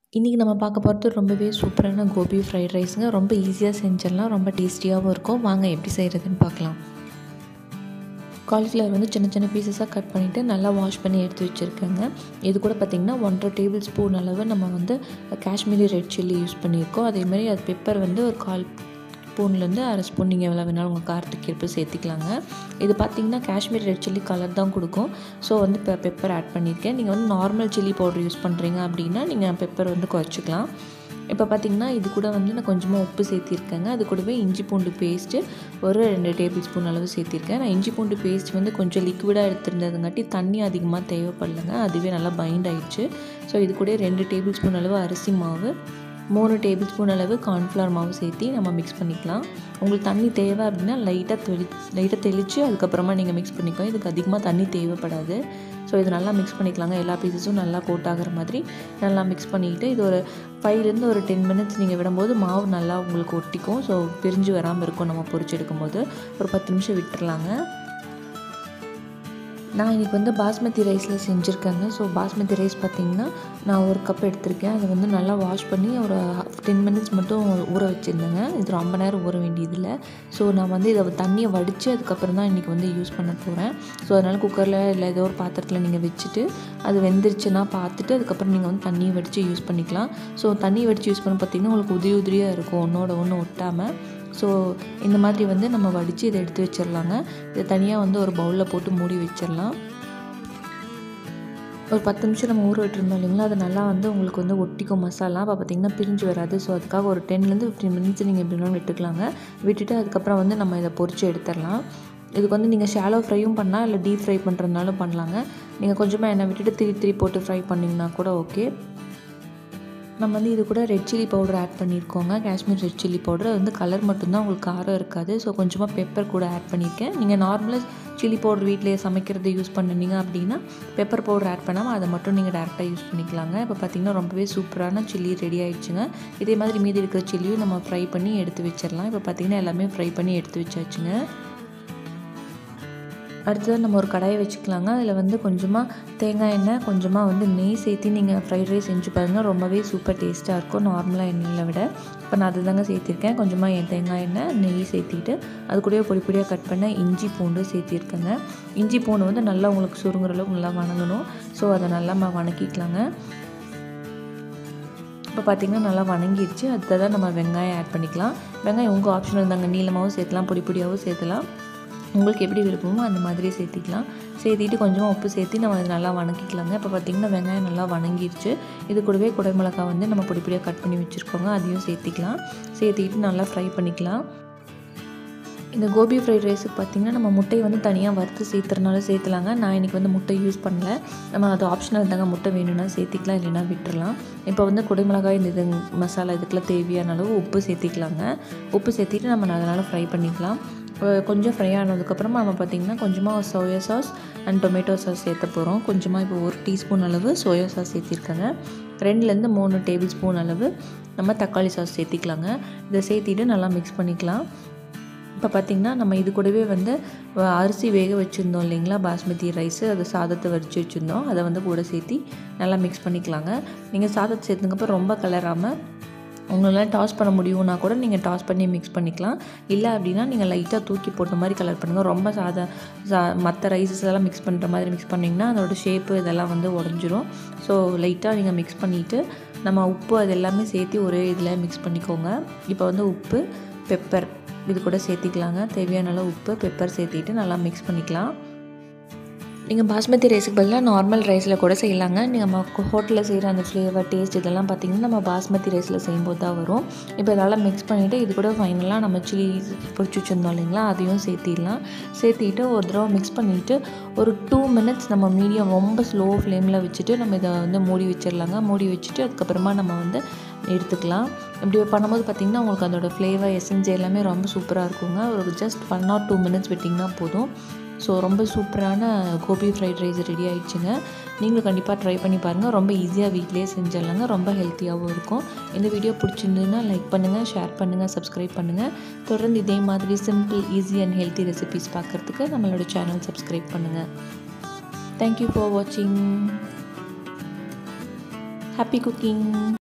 இன்றைக்கி நம்ம பார்க்க போகிறது ரொம்பவே சூப்பரான கோபி ஃப்ரைட் ரைஸுங்க ரொம்ப ஈஸியாக செஞ்சிடலாம் ரொம்ப டேஸ்டியாகவும் இருக்கும் வாங்க எப்படி செய்கிறதுன்னு பார்க்கலாம் காலிஃப்ளவர் வந்து சின்ன சின்ன பீசஸாக கட் பண்ணிவிட்டு நல்லா வாஷ் பண்ணி எடுத்து வச்சுருக்கேங்க இது கூட பார்த்திங்கன்னா ஒன்றரை டேபிள் ஸ்பூன் அளவு நம்ம வந்து காஷ்மீரி ரெட் சில்லி யூஸ் பண்ணியிருக்கோம் அதேமாதிரி அது பெப்பர் வந்து ஒரு கால் ஸ்பூன்லேருந்து அரை ஸ்பூன் நீங்கள் எவ்வளோ வேணாலும் உங்கள் காரத்துக்கு ஏற்ப சேர்த்திக்கலாங்க இது பார்த்திங்கன்னா காஷ்மீர் ரெட் சில்லி கலர் தான் கொடுக்கும் ஸோ வந்து இப்போ பெப்பர் ஆட் பண்ணியிருக்கேன் நீங்கள் வந்து நார்மல் சில்லி பவுடர் யூஸ் பண்ணுறீங்க அப்படின்னா நீங்கள் பெப்பர் வந்து குறைச்சிக்கலாம் இப்போ பார்த்திங்கன்னா இது கூட வந்து நான் கொஞ்சமாக உப்பு சேர்த்திருக்கேங்க அது கூடவே இஞ்சி பூண்டு பேஸ்ட்டு ஒரு ரெண்டு டேபிள் ஸ்பூன் அளவு சேர்த்திருக்கேன் நான் இஞ்சி பூண்டு பேஸ்ட் வந்து கொஞ்சம் லிக்விடாக எடுத்துருந்ததுங்காட்டி தண்ணி அதிகமாக தேவைப்படலைங்க அதுவே நல்லா பைண்ட் ஆயிடுச்சு ஸோ இது கூட ரெண்டு டேபிள் ஸ்பூன் அளவு அரிசி மாவு மூணு டேபிள் ஸ்பூன் அளவு கார்ன்ஃப்ளவர் மாவு சேர்த்து நம்ம மிக்ஸ் பண்ணிக்கலாம் உங்களுக்கு தண்ணி தேவை அப்படின்னா லைட்டாக தெளி லைட்டாக தெளித்து அதுக்கப்புறமா நீங்கள் மிக்ஸ் பண்ணிக்கலாம் இதுக்கு அதிகமாக தண்ணி தேவைப்படாது ஸோ இது நல்லா மிக்ஸ் பண்ணிக்கலாங்க எல்லா பீசஸும் நல்லா கோட் ஆகிற மாதிரி நல்லா மிக்ஸ் பண்ணிக்கிட்டு இது ஒரு ஃபைவ்லேருந்து ஒரு டென் மினிட்ஸ் நீங்கள் விடும்போது மாவு நல்லா உங்களுக்கு ஒட்டிக்கும் ஸோ பிரிஞ்சு வராமல் இருக்கும் நம்ம பொரிச்சு எடுக்கும்போது ஒரு பத்து நிமிஷம் விட்டுறலாங்க நான் இன்றைக்கி வந்து பாஸ்மதி ரைஸில் செஞ்சுருக்கேங்க ஸோ பாஸ்மதி ரைஸ் பார்த்திங்கன்னா நான் ஒரு கப் எடுத்திருக்கேன் அதை வந்து நல்லா வாஷ் பண்ணி ஒரு டென் மினிட்ஸ் மட்டும் ஊற வச்சுருந்தேங்க இது ரொம்ப நேரம் ஊற வேண்டியதில்லை ஸோ நான் வந்து இதை தண்ணியை வடித்து அதுக்கப்புறம் தான் இன்றைக்கி வந்து யூஸ் பண்ண போகிறேன் ஸோ அதனால் குக்கரில் இல்லை ஏதோ ஒரு பாத்திரத்தில் நீங்கள் வச்சுட்டு அது வெந்துருச்சுன்னா பார்த்துட்டு அதுக்கப்புறம் நீங்கள் வந்து தண்ணியை வடித்து யூஸ் பண்ணிக்கலாம் ஸோ தண்ணி வடித்து யூஸ் பண்ண பார்த்திங்கன்னா உங்களுக்கு உதிரி உதிரியாக இருக்கும் ஒன்றோட ஒன்று ஒட்டாமல் ஸோ இந்த மாதிரி வந்து நம்ம வடித்து இதை எடுத்து வச்சிடலாங்க இதை தனியாக வந்து ஒரு பவுலில் போட்டு மூடி வச்சிடலாம் ஒரு பத்து நிமிஷம் நம்ம ஊற விட்டுருந்தோம் இல்லைங்களா அது நல்லா வந்து உங்களுக்கு வந்து ஒட்டிக்கும் மசாலா அப்போ பார்த்திங்கன்னா பிரிஞ்சு வராது ஸோ அதுக்காக ஒரு டென்லேருந்து ஃபிஃப்டீன் மினிட்ஸ் நீங்கள் எப்படினாலும் விட்டுக்கலாங்க விட்டுட்டு அதுக்கப்புறம் வந்து நம்ம இதை பொரித்து எடுத்துடலாம் இதுக்கு வந்து நீங்கள் ஷாலோ ஃப்ரையும் பண்ணலாம் இல்லை டீப் ஃப்ரை பண்ணுறதுனாலும் பண்ணலாங்க நீங்கள் கொஞ்சமாக எண்ணெய் விட்டுட்டு திரி திரி போட்டு ஃப்ரை பண்ணிங்கன்னா கூட ஓகே நம்ம வந்து இது கூட ரெட் சில்லி பவுடர் ஆட் பண்ணியிருக்கோங்க காஷ்மீர் ரெட் சில்லி பவுடர் அது வந்து கலர் மட்டும்தான் உங்களுக்கு காரம் இருக்காது ஸோ கொஞ்சமாக பெப்பர் கூட ஆட் பண்ணியிருக்கேன் நீங்கள் நார்மலாக சில்லி பவுடர் வீட்டிலேயே சமைக்கிறது யூஸ் பண்ணுனீங்க அப்படின்னா பெப்பர் பவுடர் ஆட் பண்ணாமல் அதை மட்டும் நீங்கள் டேரெக்டாக யூஸ் பண்ணிக்கலாங்க இப்போ பார்த்திங்கன்னா ரொம்பவே சூப்பரான சில்லி ரெடி ஆகிடுச்சுங்க இதே மாதிரி மீதி இருக்கிற சில்லியும் நம்ம ஃப்ரை பண்ணி எடுத்து வச்சிடலாம் இப்போ பார்த்திங்கன்னா எல்லாமே ஃப்ரை பண்ணி எடுத்து வச்சாச்சுங்க அடுத்தது நம்ம ஒரு கடாயை வச்சுக்கலாங்க அதில் வந்து கொஞ்சமாக தேங்காய் எண்ணெய் கொஞ்சமாக வந்து நெய் சேர்த்து நீங்கள் ஃப்ரைட் ரைஸ் செஞ்சு பாருங்கள் ரொம்பவே சூப்பர் டேஸ்ட்டாக இருக்கும் நார்மலாக எண்ணெயில் விட இப்போ நான் அது தாங்க சேர்த்திருக்கேன் கொஞ்சமாக என் தேங்காய் எண்ணெய் நெய் சேர்த்திட்டு அது கூடவே பொடி பொடியாக கட் பண்ண இஞ்சி பூண்டு சேர்த்திருக்கேங்க இஞ்சி பூண்டு வந்து நல்லா உங்களுக்கு சுருங்குற அளவுக்கு நல்லா வணங்கணும் ஸோ அதை நல்லா நம்ம வணக்கிக்கலாங்க இப்போ பார்த்திங்கன்னா நல்லா வணங்கிடுச்சு அடுத்த தான் நம்ம வெங்காயம் ஆட் பண்ணிக்கலாம் வெங்காயம் உங்கள் ஆப்ஷனல் தாங்க நீளமாகவும் சேர்த்தலாம் பொடி பொடியாகவும் சேர்த்தலாம் உங்களுக்கு எப்படி விருப்பமோ அந்த மாதிரி சேர்த்திக்கலாம் சேர்த்திட்டு கொஞ்சமாக உப்பு சேர்த்து நம்ம அதை நல்லா வணக்கிக்கலாங்க இப்போ பார்த்திங்கன்னா வெங்காயம் நல்லா வணங்கிடுச்சு இது கூடவே குடமிளகா வந்து நம்ம பொடி பொடியாக கட் பண்ணி வச்சுருக்கோங்க அதையும் சேர்த்திக்கலாம் சேர்த்திட்டு நல்லா ஃப்ரை பண்ணிக்கலாம் இந்த கோபி ஃப்ரைட் ரைஸுக்கு பார்த்திங்கன்னா நம்ம முட்டையை வந்து தனியாக வறுத்து சேர்த்துறனால சேர்த்துலாங்க நான் இன்றைக்கி வந்து முட்டை யூஸ் பண்ணல நம்ம அது ஆப்ஷனல் தாங்க முட்டை வேணும்னா சேர்த்திக்கலாம் இல்லைன்னா விட்டுறலாம் இப்போ வந்து குடைமிளகாய் இந்த இது மசாலா இதுக்கெல்லாம் தேவையான அளவு உப்பு சேர்த்திக்கலாங்க உப்பு சேர்த்திட்டு நம்ம அதனால் ஃப்ரை பண்ணிக்கலாம் கொஞ்சம் ஃப்ரை ஆனதுக்கப்புறமா நம்ம பார்த்திங்கன்னா கொஞ்சமாக soya sauce and tomato sauce சேர்த்த போகிறோம் கொஞ்சமாக இப்போ ஒரு டீஸ்பூன் அளவு சோயா சாஸ் சேர்த்திருக்கேங்க ரெண்டுலேருந்து மூணு டேபிள் ஸ்பூன் அளவு நம்ம தக்காளி சாஸ் சேர்த்திக்கலாங்க இதை சேர்த்திட்டு நல்லா மிக்ஸ் பண்ணிக்கலாம் இப்போ பார்த்திங்கன்னா நம்ம இது கூடவே வந்து அரிசி வேக வச்சுருந்தோம் இல்லைங்களா பாஸ்மதி ரைஸு அது சாதத்தை வடித்து வச்சுருந்தோம் அதை வந்து கூட சேர்த்தி நல்லா மிக்ஸ் பண்ணிக்கலாங்க நீங்கள் சாதத்தை சேர்த்துங்கப்போ ரொம்ப கலராமல் உங்களால் டாஸ் பண்ண முடியும்னா கூட நீங்கள் டாஸ் பண்ணி மிக்ஸ் பண்ணிக்கலாம் இல்லை அப்படின்னா நீங்கள் லைட்டாக தூக்கி போட்ட மாதிரி கலர் பண்ணுங்கள் ரொம்ப சாதா சா மற்ற ரைஸஸ் எல்லாம் மிக்ஸ் பண்ணுற மாதிரி மிக்ஸ் பண்ணிங்கன்னா அதோட ஷேப்பு இதெல்லாம் வந்து உடஞ்சிரும் ஸோ லைட்டாக நீங்கள் மிக்ஸ் பண்ணிவிட்டு நம்ம உப்பு அது எல்லாமே சேர்த்து ஒரே இதில் மிக்ஸ் பண்ணிக்கோங்க இப்போ வந்து உப்பு பெப்பர் இது கூட சேர்த்திக்கலாங்க தேவையான அளவு உப்பு பெப்பர் சேர்த்திட்டு நல்லா மிக்ஸ் பண்ணிக்கலாம் நீங்கள் பாஸ்மதி ரைஸுக்கு பதிலாக நார்மல் ரைஸில் கூட செய்யலாங்க நீங்கள் நம்ம ஹோட்டலில் செய்கிற அந்த ஃப்ளேவர் டேஸ்ட் இதெல்லாம் பார்த்திங்கன்னா நம்ம பாஸ்மதி ரைஸில் செய்யும்போது தான் வரும் இப்போ இதெல்லாம் மிக்ஸ் பண்ணிவிட்டு இது கூட ஃபைனலாக நம்ம சில்லி பொரிச்சு வச்சுருந்தோம் இல்லைங்களா அதையும் சேர்த்திடலாம் சேர்த்திட்டு ஒரு தடவை மிக்ஸ் பண்ணிவிட்டு ஒரு டூ மினிட்ஸ் நம்ம மீடியம் ரொம்ப ஸ்லோ ஃப்ளேமில் வச்சுட்டு நம்ம இதை வந்து மூடி வச்சிடலாங்க மூடி வச்சுட்டு அதுக்கப்புறமா நம்ம வந்து எடுத்துக்கலாம் இப்படி பண்ணும்போது பார்த்திங்கன்னா உங்களுக்கு அதோடய ஃப்ளேவர் எசன்ஸ் எல்லாமே ரொம்ப சூப்பராக இருக்குங்க ஒரு just one or two minutes விட்டிங்கன்னா போதும் ஸோ ரொம்ப சூப்பரான கோபி ஃப்ரைட் ரைஸ் ரெடி ஆகிடுச்சுங்க நீங்களும் கண்டிப்பாக ட்ரை பண்ணி பாருங்கள் ரொம்ப ஈஸியாக வீட்லேயே செஞ்சிடலாங்க ரொம்ப ஹெல்த்தியாகவும் இருக்கும் இந்த வீடியோ பிடிச்சிருந்ததுன்னா லைக் பண்ணுங்கள் ஷேர் பண்ணுங்கள் சப்ஸ்கிரைப் பண்ணுங்கள் தொடர்ந்து இதே மாதிரி simple easy and healthy recipes பார்க்குறதுக்கு நம்மளோட சேனல் சப்ஸ்கிரைப் பண்ணுங்கள் தேங்க்யூ ஃபார் வாட்சிங் ஹாப்பி குக்கிங்